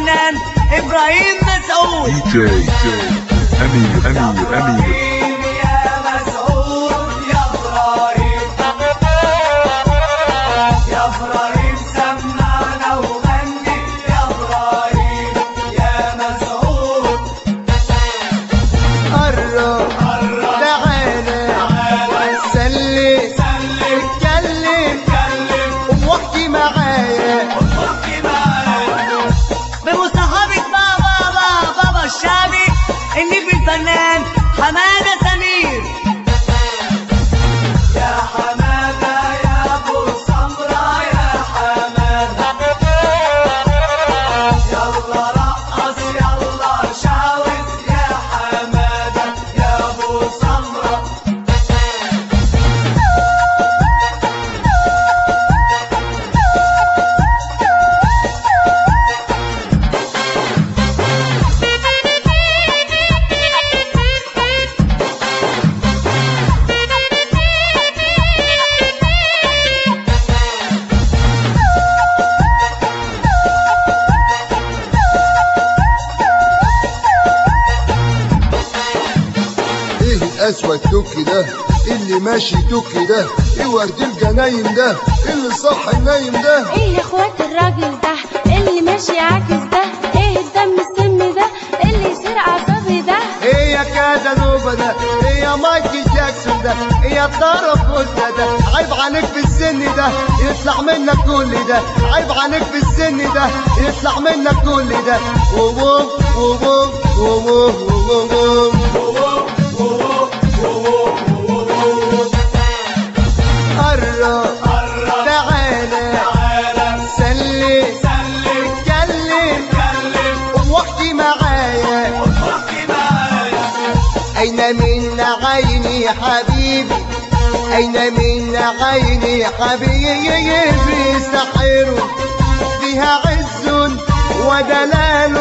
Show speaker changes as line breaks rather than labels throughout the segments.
الفنان ابراهيم مسعود
DJ أمير أمير أمير
يا مسعود يا ابراهيم يا ابراهيم سمعنا وغني يا ابراهيم يا مسعود
قرب تعالى سلي اتكلم واحكي معايا
بمصاحبة بابا بابا بابا الشعبي النجم الفنان حمادة سمير يا حمادة يا ابو سمرة يا حمادة يلا رقص يلا شاوت يا حمادة يا ابو سمرة
ايه الاسود توكي ده اللي ماشي توكي ده ايه ورد الجناين ده اللي صح النايم ده
ايه يا اخوات الراجل ده اللي ماشي عاكس ده ايه الدم السم ده اللي يصير عصبي ده
ايه يا كازانوفا ده ايه يا مايكل جاكسون ده ايه يا طرف ده ده عيب عليك في السن ده يطلع منك كل ده عيب عليك في السن ده يطلع منك كل ده ووو ووو ووو ووو قرب تعالى سلي اتكلم واحكي معايا أين من عيني حبيبي أين من عيني حبيبي سحر فيها عز ودلال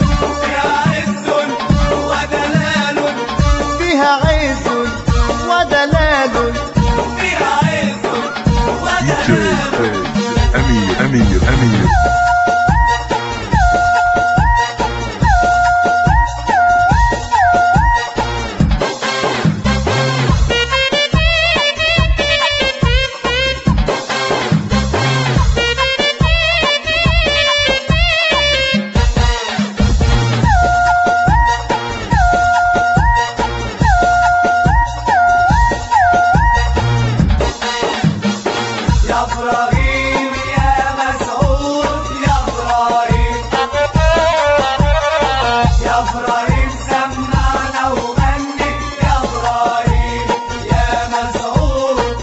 فيها عز ودلال
DJ أمير أمير أمير
يا ابراهيم يا مسعود يا ابراهيم يا ابراهيم سمعنا وغني يا ابراهيم يا مسعود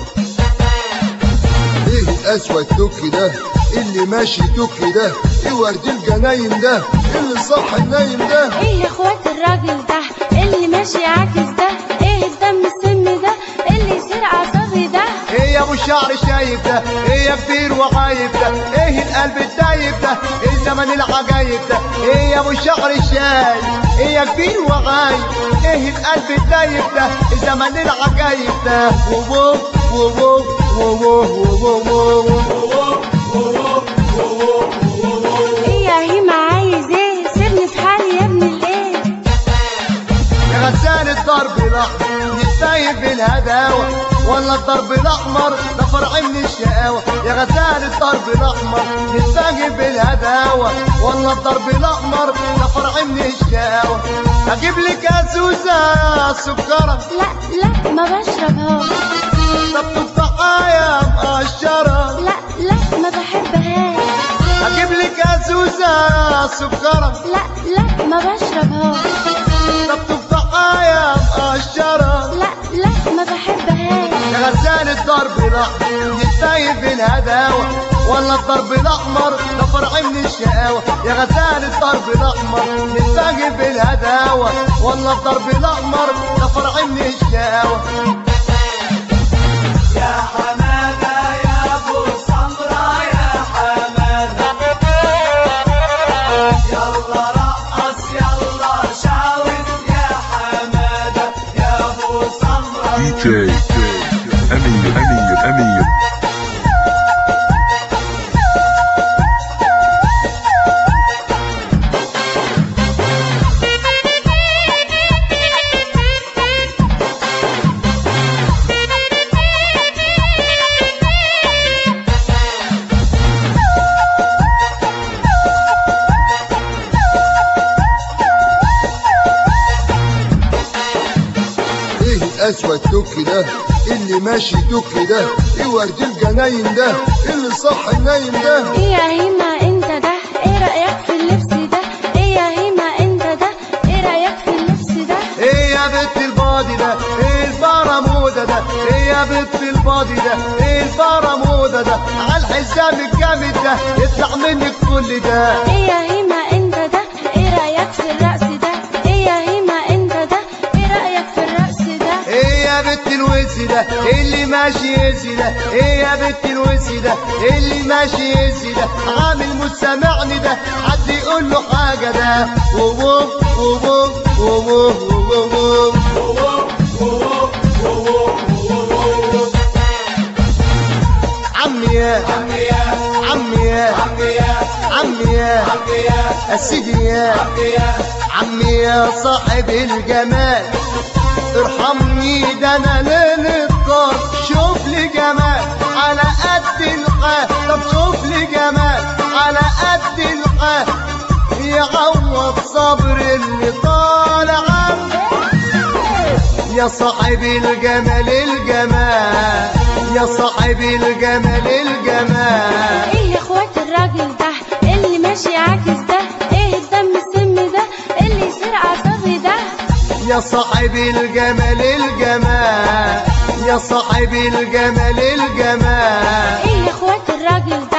ايه الاسود توكي ده اللي ماشي توكي ده ايه ورد الجناين ده اللي صح النايم ده
ايه يا اخوات الراجل ده اللي ماشي عاكس ده ايه الدم السم ده اللي يصير عصبي ده
ايه يا ابو الشعر شايب ده ايه يا كبير وغايب ده ايه القلب الدايب ده ايه زمن العجايب ده ايه يا ابو الشعر الشايب ايه يا كبير وغايب ايه القلب الدايب ده ايه زمن العجايب ده ووو ووو ووو ووو
ايه يا هيما عايز ايه سيبني في حالي يا ابن الايه
يا غسان الضرب الاحمر نتفايد بالهداوة ولا الضرب الاحمر ده فرع من الشقاوة يا غسان الضرب الاحمر نتفاجئ بالهداوة ولا الضرب الاحمر ده فرع من الشقاوة اجيب لك ازوزة سكرة
لا لا ما بشربهاش
طب تفاحية مقشرة
لا لا ما بحبهاش
اجيب لك ازوزة سكرة
لا لا ما بشربهاش
طب تفاحية مقشرة
لا لا ما بحبهاش
يا غزال الضرب الاحمر يتفايد بالهداوة ولا الضرب الاحمر ده فرع من الشقاوة يا غزال الضرب الاحمر نتفاجئ بالهداوة ولا الضرب الاحمر ده فرع من الشقاوة
يا حمادة يا ابو سمرة يا حمادة يلا رقص يلا شاوت يا حمادة يا ابو سمرة
DJ أمير أمير أمير
الاسود توك ده اللي ماشي توك ده ايه ورد الجناين ده اللي صح النايم ده
ايه يا هيما انت ده ايه رأيك في اللبس ده ايه يا هيما انت ده ايه رأيك في اللبس ده
ايه يا بنت البادي ده ايه البرموده ده ايه يا بنت البادي ده ايه البرموده ده على الحزام الجامد ده يطلع منك كل ده
ايه يا هيما انت ده ايه رأيك في الرقص ده ايه يا هيما انت ده ايه رأيك في الرقص ده
ايه يا بنت الوز ده اللي ماشي يزي ده ايه يا بنت الوز ده اللي ماشي يزي ده عامل مش سامعني ده حد يقول له حاجه ده ووو ووو ووو ووو عمي يا
عمي يا
عمي يا
عمي يا
عمي يا
عمي يا
سيدي يا
عمي يا
عمي يا صاحب الجمال ارحمني ده انا ليل الطار شوف لي جمال على قد الحال طب شوف لي جمال على قد الحال يعوض صبر اللي طالع يا صاحب الجمال الجمال يا صاحب الجمال الجمال
ايه يا اخوات الراجل ده اللي ماشي عاكس ده ايه الدم السم ده اللي يصير عصبي ده
يا صاحب الجمال الجمال يا صاحب الجمال الجمال
ايه يا اخوات الراجل